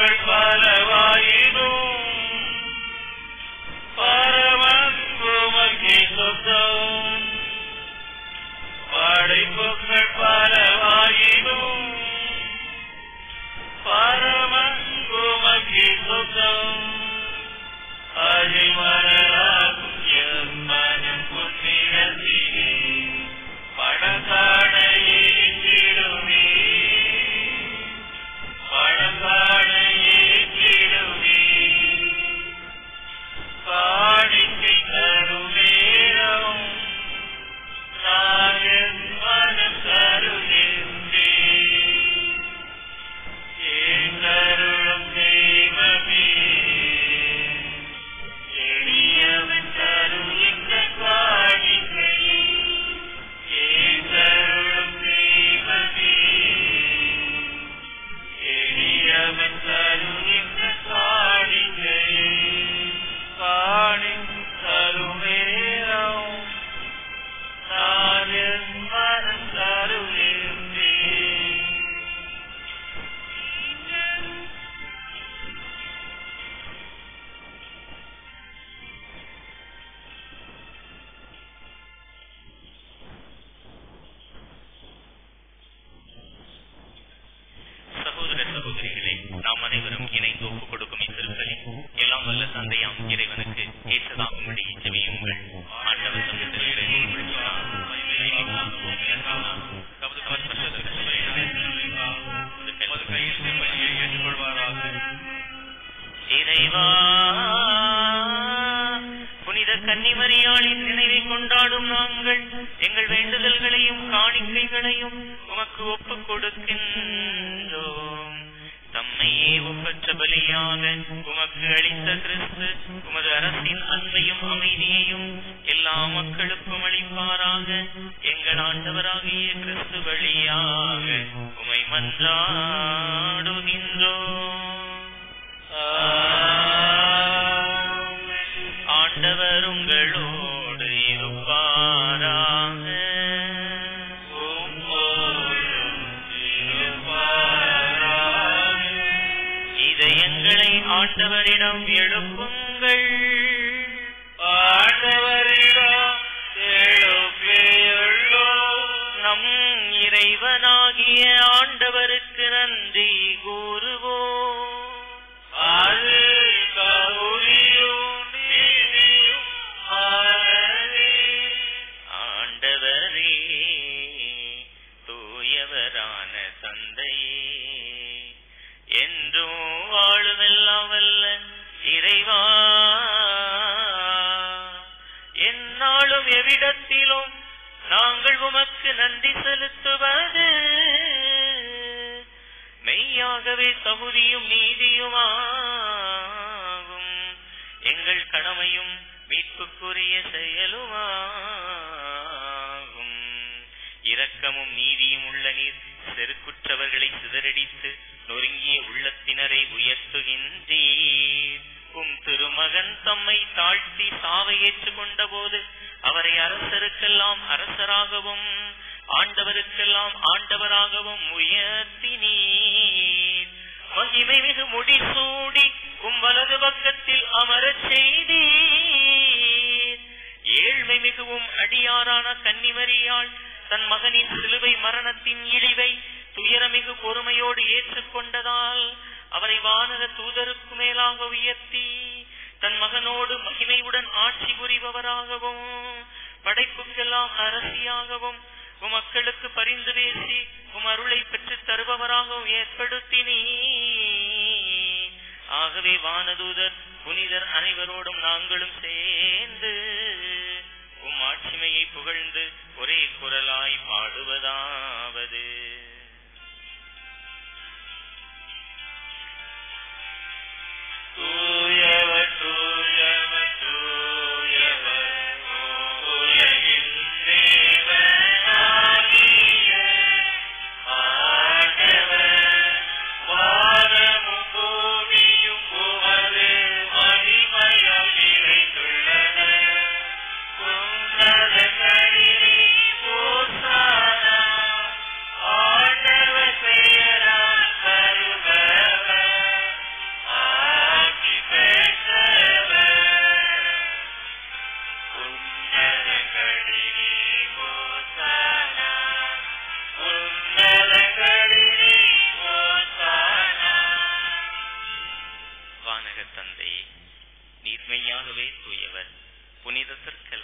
படைப்புகள் பலவாயினும் பரமங்குமக்கே சொந்தம் படைப்புகள் பலவாயினும் பரமங்குமக்கே சொந்தம் அழிமலராகும் என் மனம் புத்திரத்திலே பழங்காட ஏற்றிடுமே பழங்காட ஏற்றிடுமே காணிக்கை தரும் நேரம் நான் என் மனம் தருகின்றேன் ஏன் தருளும் தெய்வமே எளியவன் தரும் இந்த காணிக்கை ஏன் தருளும் தெய்வமே எளியவன் தரும் இந்த காணிக்கை காணி தருமேரம் நான் என் மனம் தருகின்றேன் சகோதர சகோதரிகளே நாம் அனைவரும் இணைந்து ஒப்புக் கொடுக்கும் இத்திருப்பலி எல்லாம் வல்ல தந்தையாம் இறைவனுக்கு ஏற்றதாகும்படி ஜெபியுங்கள் ஆண்டவர் தம் திருவிழை ஏற்படுத்தினார். தமது பரிசுத்த திருச்சபையினாலே உமது கையில் திருப்பலியை ஏற்றுக்கொள்வாராக. இறைவா புனித கன்னிமரியாளின் நினைவை கொண்டாடும் நாங்கள் எங்கள் வேண்டுதல்களையும் காணிக்கைகளையும் உமக்கு ஒப்புக் கொடுக்கின்றோம் தம்மையே ஒப்பற்ற பலியாக உமக்கு அளித்த கிறிஸ்து உமது அரசின் அன்பையும் அமைதியையும் எல்லா மக்களுக்கும் அளிப்பாராக எங்கள் ஆண்டவராகிய கிறிஸ்து வழியாக உமை மன்றாடுகின்றோம் ஆண்டவர் உங்களோடு இருப்பாராக இதயங்களை ஆண்டவரிடம் எழுப்புங்கள் ஆண்டவரிடம் எழுப்பியுள்ளோம். நம் இறைவனாகிய ஆண்டவருக்கு நன்றி கூறுவோம் அது தகுதியும் நீதியும் ஆனதே. ஆண்டவரே தூயவரான தந்தையே என்றும் வாழுமெல்லாம் வல்ல இறைவா எந்நாளும் எவ்விடத்திலும் நாங்கள் உமக்கு நன்றி செலுத்துவது மெய்யாகவே தகுதியும் நீதியுமாகும் எங்கள் கடமையும் மீட்புக்குரிய செயலுமாகும் இரக்கமும் நீதியும் உள்ள நீர் செருக்குற்றவர்களை சிதறடித்து நொறுங்கிய உள்ளத்தினரை உயர்த்துகின்றீர் உம் திருமகன் தம்மை தாழ்த்தி சாவை ஏற்றுக்கொண்ட போது அவரை அரசருக்கெல்லாம் அரசராகவும் ஆண்டவருக்கெல்லாம் ஆண்டவராகவும் உயர்த்தினீர் மகிமை மிகு முடிசூடி உம் வலது பக்கத்தில் அமரச் செய்தீர் ஏழ்மை மிகவும் அடியாரான கன்னிமரியாள் தன் மகனின் சிலுவை மரணத்தின் இழிவை துயரமிகு பொறுமையோடு ஏற்றுக்கொண்டதால் அவரை வானர தூதருக்கு மேலாக உயர்த்தி தன் மகனோடு மகிமையுடன் ஆட்சி புரிபவராகவும் படைப்புக்கெல்லாம் அரசியாகவும் உம் மக்களுக்கு பரிந்து பேசி உம் அருளை பெற்றுத் தருபவராகவும் ஏற்படுத்தினீ ஆகவே வானதூதர் புனிதர் அனைவரோடும் நாங்களும் சேர்ந்து உம் ஆட்சிமையை புகழ்ந்து ஒரே குரலாய் பாடுவதாவது தூயவர் தூயவர் தூயவர் உலகின் தேவனாகிய ஆண்டவர் வானமும் பூமியும் உமது மகிமையால் நிறைந்துள்ளன உன்னதங்களிலே ஓசானா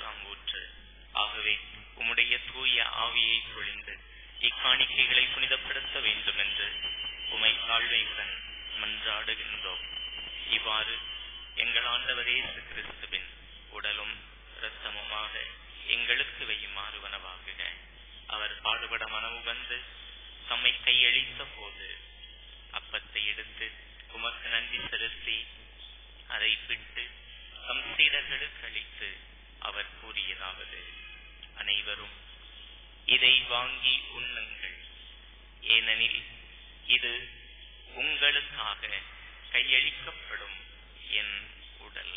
வாழ்வெல்லாம் ஊற்று ஆகவே உம்முடைய தூய ஆவியை பொழிந்து இக்காணிக்கைகளை புனிதப்படுத்த வேண்டும் என்று உமை தாழ்மையுடன் மன்றாடுகின்றோம் இவ்வாறு எங்கள் ஆண்டவர் இயேசு கிறிஸ்துவின் உடலும் இரத்தமுமாக எங்களுக்கு வையுமாறு வனவாகுக அவர் பாடுபட மனமு வந்து தம்மை கையளித்த போது அப்பத்தை எடுத்து உமக்கு நன்றி செலுத்தி அதை பிட்டு தம் சீடர்களுக்கு அளித்து அவர் கூறியதாவது அனைவரும் இதை வாங்கி உண்ணுங்கள் ஏனெனில் இது உங்களுக்காக கையளிக்கப்படும் என் உடல்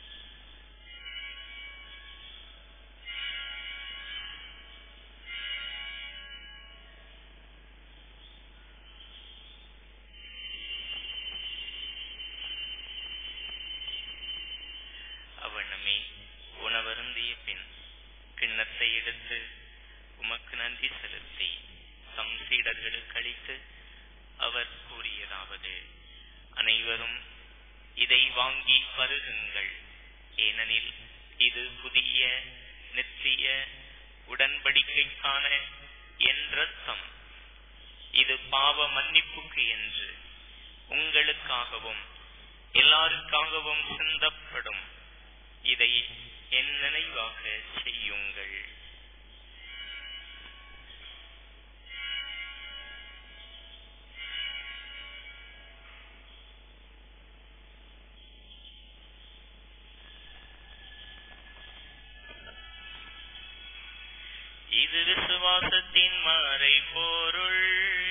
அவ்வண்ணமே உணவருந்திய பின் கிண்ணத்தை எடுத்து உமக்கு நன்றி செலுத்தி தம் சீடர்களுக்கு அளித்து அவர் கூறியதாவது அனைவரும் இதை வாங்கி பருகுங்கள் ஏனெனில் இது புதிய நித்திய உடன்படிக்கைக்கான என் ரத்தம் இது பாவ மன்னிப்புக்கு என்று உங்களுக்காகவும் எல்லாருக்காகவும் சிந்தப்படும் இதை என் நினைவாக செய்யுங்கள் இது விசுவாசத்தின் மறை பொருள்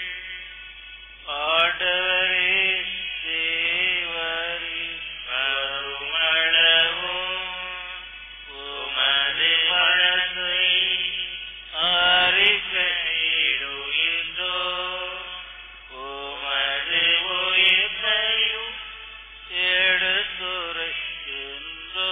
ஆண்டவரே தேவரே வருமளவும் உமது மனதை அறிக்கையிடுகின்றோ உமது உயிர்ப்பையும் எடுத்துரைக்கின்றோ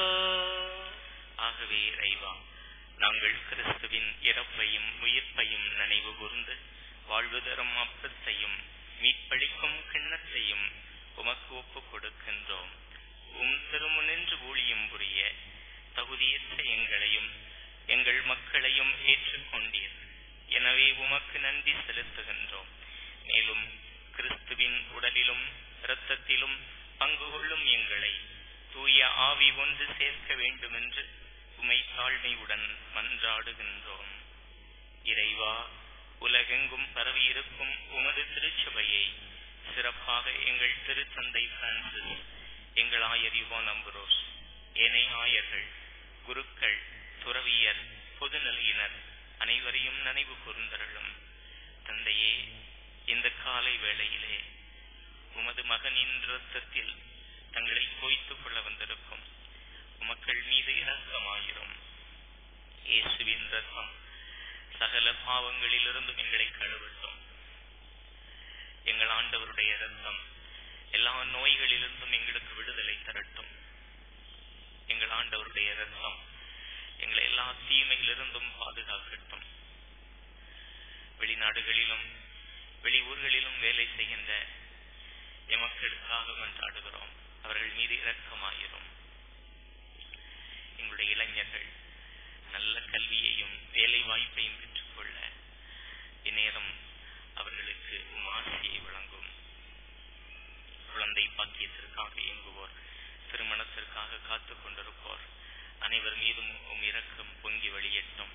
ஆகவே இறைவா நாங்கள் கிறிஸ்துவின் இறப்பையும் உயிர்ப்பையும் நினைவு கூர்ந்து வாழ்வு தரும் அப்பத்தையும் மீட்பளிக்கும் கிண்ணத்தையும் உமக்கு ஒப்புக் கொடுக்கின்றோம் உம் திருமுனின்று ஊழியம் புரிய தகுதியற்ற எங்களையும் எங்கள் மக்களையும் ஏற்றுக்கொண்டீர் எனவே உமக்கு நன்றி செலுத்துகின்றோம் மேலும் கிறிஸ்துவின் உடலிலும் இரத்தத்திலும் பங்கு கொள்ளும் எங்களை தூய ஆவி ஒன்று சேர்க்க வேண்டும் என்று உமை தாழ்மையுடன் மன்றாடுகின்றோம் இறைவா உலகெங்கும் பரவியிருக்கும் உமது திருச்சபையை சிறப்பாக எங்கள் திருத்தந்தை பிரான்சிஸ் எங்கள் ஆயர் யுவான் அம்புரோஸ் ஏனைய ஆயர்கள் குருக்கள் துறவியர் பொதுநிலையினர் அனைவரையும் நினைவு கூர்ந்தருளும் தந்தையே இந்த காலை வேளையிலே உமது மகனின் இரத்தத்தில் தங்களை தோய்த்துக் கொள்ள வந்திருக்கும் உமக்கள் மீது இரக்கமாயிரும் இயேசுவின் ரத்தம் சகல பாவங்களிலிருந்தும் எங்களை கழுவட்டும் எங்கள் ஆண்டவருடைய ரத்தம் எல்லா நோய்களிலிருந்தும் எங்களுக்கு விடுதலை தரட்டும் எங்கள் ஆண்டவருடைய ரத்தம் எங்களை எல்லா தீமையிலிருந்தும் பாதுகாக்கட்டும் வெளிநாடுகளிலும் வெளியூர்களிலும் வேலை செய்கின்ற எமக்களுக்காக மன்றாடுகிறோம் அவர்கள் மீது இரக்கமாயிரும் எங்களுடைய இளைஞர்கள் நல்ல கல்வியையும் வேலை வாய்ப்பையும் பெற்றுக்கொள்ள இந்நேரம் அவர்களுக்கு உம் ஆசையை வழங்கும் குழந்தை பாக்கியத்திற்காக இயங்குவோர் திருமணத்திற்காக காத்துக் கொண்டிருப்போர் அனைவர் மீதும் உம் இரக்கம் பொங்கி வெளியேற்றும்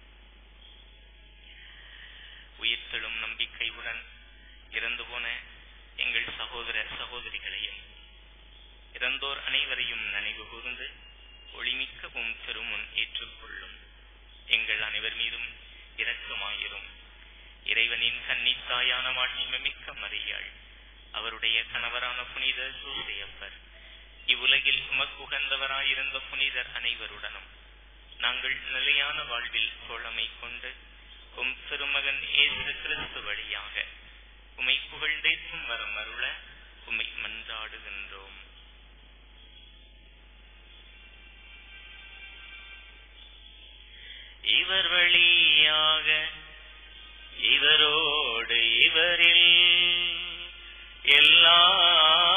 உயிர்த்தெழும் நம்பிக்கையுடன் இறந்து போன எங்கள் சகோதர சகோதரிகளையும் இறந்தோர் அனைவரையும் நினைவு கூர்ந்து ஒளிமிக்க உம் திருமுன் ஏற்றுக்கொள்ளும் எங்கள் அனைவர் மீதும் இரக்கமாயிரும் இறைவனின் கன்னித்தாயான மாட்சிமிக்க மரியாள் அவருடைய கணவரான புனித சூசையப்பர் இவ்வுலகில் உமக்கு உகந்தவராயிருந்த புனிதர் அனைவருடனும் நாங்கள் நிலையான வாழ்வில் தோழமை கொண்டு உம் திருமகன் இயேசு கிறிஸ்து வழியாக உமை புகழ்ந்தேற்றும் வரம் அருள உமை மன்றாடுகின்றோம் இவர் வழியாக இவரோடு இவரில் எல்லா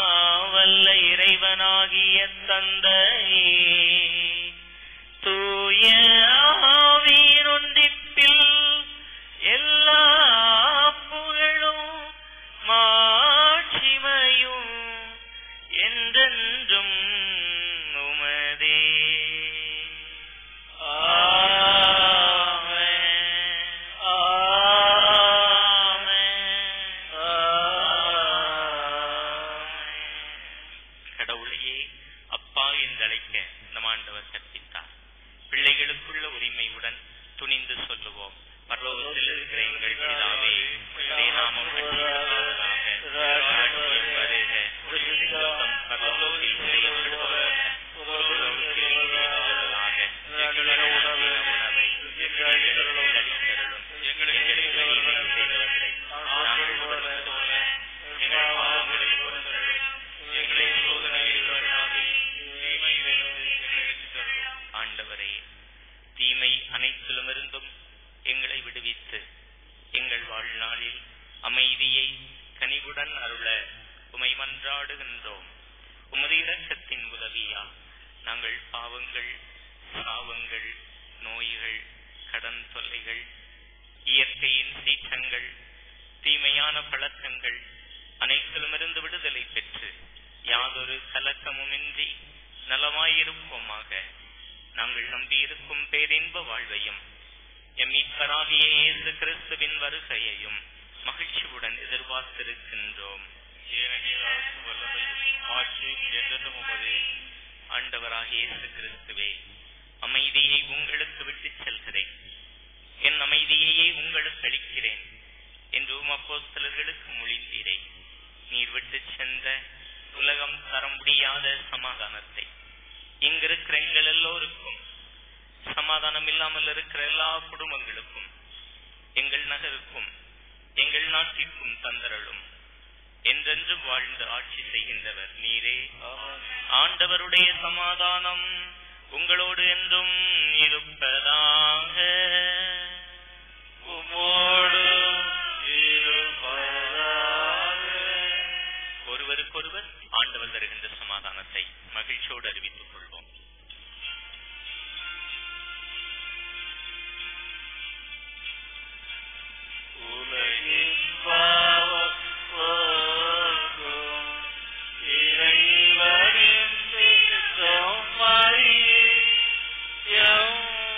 வல்ல இறைவனாகிய தந்தையே தூய தூய ஆவியின் ஒன்றிப்பில் எல்லா புகழும் மாட்சிமையும் என்றென்றும் உமதே கடவுளையே அப்பா என்று அழைக்க நம் ஆண்டவர் கற்பித்தார் பிள்ளைகளுக்குள்ள உரிமையுடன் துணிந்து சொல்லுவோம் பரலோகத்தில் இருக்கிற எங்கள் பிதாவே உம்முடைய நாமம் பற்றியதாக ராஜ்யம் வருக உம்முடைய சித்தம் பரலோகத்தில் செய்யப்படுவதாக பூலோகத்தில் செய்யப்படுவதாக எங்கள் உணவை எங்களுக்கு அளித்தருளும் எங்களுக்கு உதவி செய்தவர்களை நாங்கள் பொறுப்பது போல எங்கள் பாவங்களை பொறுத்தருளும் எங்களை சோதனையில் விடாதேயும் தீமையிலிருந்து எங்களை ரட்சித்தருளும் ஆண்டவரே தீமை அனைத்திலுமிருந்தும் எங்களை விடுவித்து எங்கள் வாழ்நாளில் அமைதியை கனிவுடன் அருள உமை மன்றாடுகின்றோம் உமது இரக்கத்தின் உதவியால் நாங்கள் பாவங்கள் சாவங்கள் நோய்கள் கடன் தொல்லைகள் இயற்கையின் சீற்றங்கள் தீமையான பழக்கங்கள் அனைத்திலுமிருந்து விடுதலை பெற்று யாதொரு கலக்கமுமின்றி நலமாயிருப்போமாக நாங்கள் நம்பியிருக்கும் பேரின்ப வாழ்வையும் எம் மீட்பராகிய இயேசு கிறிஸ்துவின் வருகையையும் மகிழ்ச்சியுடன் எதிர்பார்த்திருக்கின்றோம் ஏனெனில் அரசு வல்லமையும் ஆட்சியும் என்றென்றும் உமதே ஆண்டவராகிய இயேசு கிறிஸ்துவே அமைதியை உங்களுக்கு விட்டுச் செல்கிறேன் என் அமைதியையே உங்களுக்கு அளிக்கிறேன் என்று உம் அப்போஸ்தலர்களுக்கு மொழிந்தீரே நீர் விட்டுச் சென்ற உலகம் தர முடியாத சமாதானத்தை இங்கிருக்கிற எங்கள் எல்லோருக்கும் சமாதானம் இல்லாமல் இருக்கிற எல்லா குடும்பங்களுக்கும் எங்கள் நகருக்கும் எங்கள் நாட்டிற்கும் தந்தரலும் என்றென்றும் வாழ்ந்து ஆட்சி செய்கின்றவர் நீரே ஆண்டவருடைய சமாதானம் உங்களோடு என்றும் இருப்பதாக உம்மோடு இருப்பதாக ஒருவருக்கொருவர் ஆண்டவர் தருகின்ற சமாதானத்தை மகிழ்ச்சியோடு அறிவித்துக் கொள்வோம் உலகின் பாவம் போக்கும் இறைவனின் சித்தம் அறியே எம்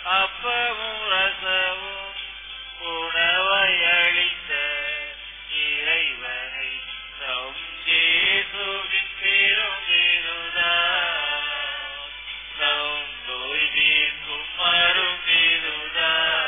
அப்பமும் ரசமும் உணவை அளித்த இறைவனை நம் இயேசுவின் பெரும் விருதாம் நம் நோய் தீர்க்கும் மருந்திருதாம்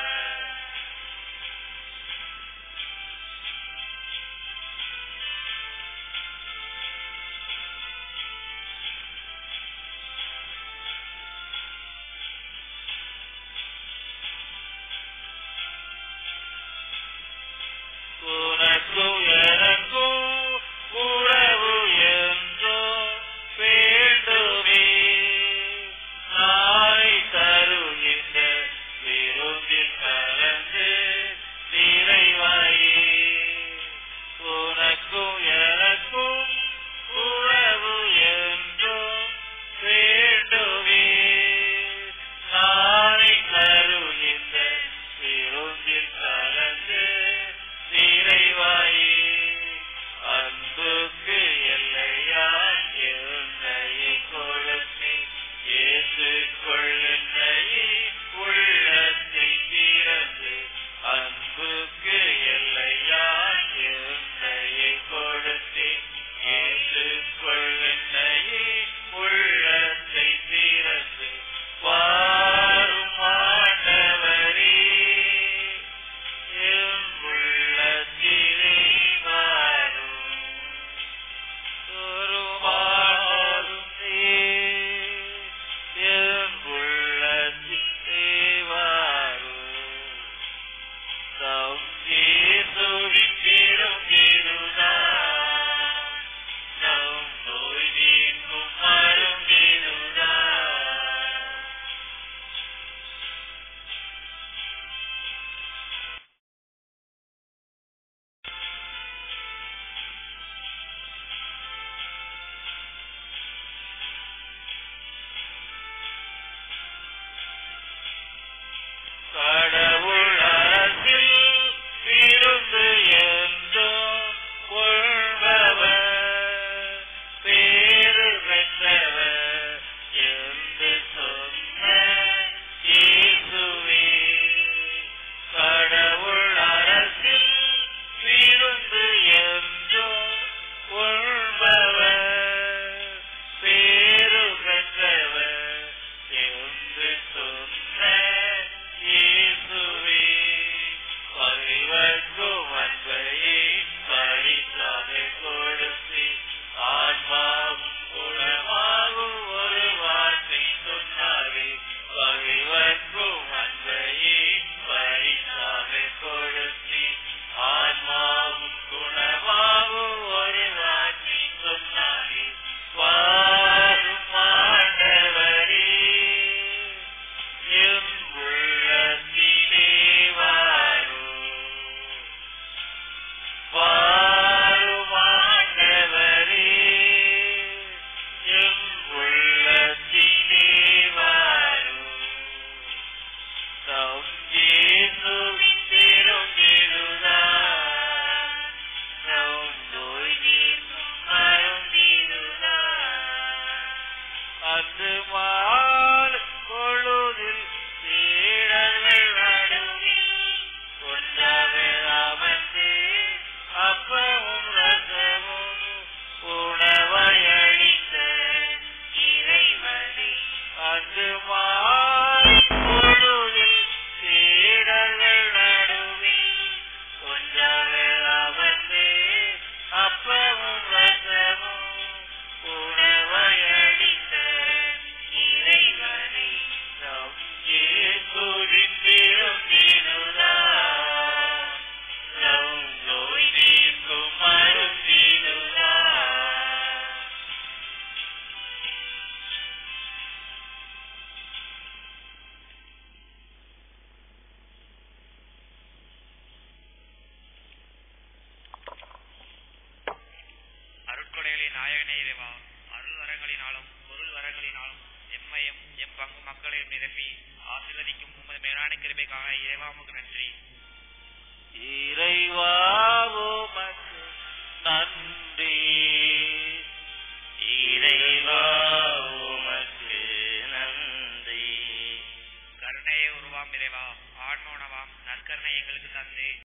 உனக்கும் எனக்கும் உறவு என்றோ வேண்டுமே நாளை தருகின்ற விருந்தில் கலந்து நிறைவாயே உனக்கும் எனக்கும் உறவு என்றோ வேண்டுமே நாளை தருகின்ற விருந்தில் கலந்து நிறைவாயே அன்புக்கு எல்லையாய் என்னையை கொடுத்து ஏற்றுக்கொள் என்னையை உள்ளத்தை திறந்து அன்புக்கு எல்லையாய் என்னையை கொடுத்து ஏற்றுக்கொள் என்னையை உள்ளத்தை திறந்து வாரும் ஆண்டவரே என் உள்ளத்திலே வாரும் ஒருவாரும் என் உள்ளத்திலே வாரும் நம் இயேசுவின் பெரும் திருநாமம் நம் நோய் நீக்கும் மருந்திருந்தாம் கடவுள் அரசில் விருந்து என்றோ கொள்பவர் பேறு பெற்றவர் என்று சொன்ன இயேசுவே கடவுள் அரசில் விருந்து என்றோ கொள்பவர் பேறு பெற்றவர் என்று சொன்ன இயேசுவே பகைவர்க்கும் அன்பையே பரிசாக கொடுத்து ஆன்மாவும் குணமாகும் ஒரு வார்த்தை சொன்னாரே பகைவர்க்கும் அன்பையே பரிசாக கொடுத்து ஆன்மாவும் குணமாகும் ஒரு வார்த்தை சொன்னாரே வாரும் ஆண்டவரே என் உள்ளத்திலே வாரும் வாரும் ஆண்டவரே என் உள்ளத்திலே வாரும் நம் இயேசுவின் பெரும் திருநாமம் நம் நோய் நீக்கும் மருந்திருநாமம் அன்று மால் பொழுதில் சீடர்கள் நடுவில் ஒன்றாக அமர்ந்து அப்பமும் ரசமும் உணவை அளித்த இறைவனே அன்று மால் பொழுதில் சீடர்கள் நடுவில் ஒன்றாக அமர்ந்து அப்பமும் ரசமும் உணவை அளித்த இறைவனே நம் இயேசுவின் பெரும் திருநாமம் நம் நோய் தீர்க்கும் மருந்திருநாமம் அருட்கொடைகளின் நாயகனே இறைவா அருள் வரங்களினாலும் பொருள் வரங்களினாலும் எம்மையும் எம் பங்கு மக்களையும் நிரப்பி ஆசீர்வதிக்கும் உமது மேலான கிருபைக்காக இறைவா உமக்கு நன்றி இறைவா உமக்கு நன்றி இறைவா உமக்கு நன்றி கருணை வாழ்வுவாம் இறைவா ஆன்ம உணவாம் நற்கருணை எங்களுக்கு தந்து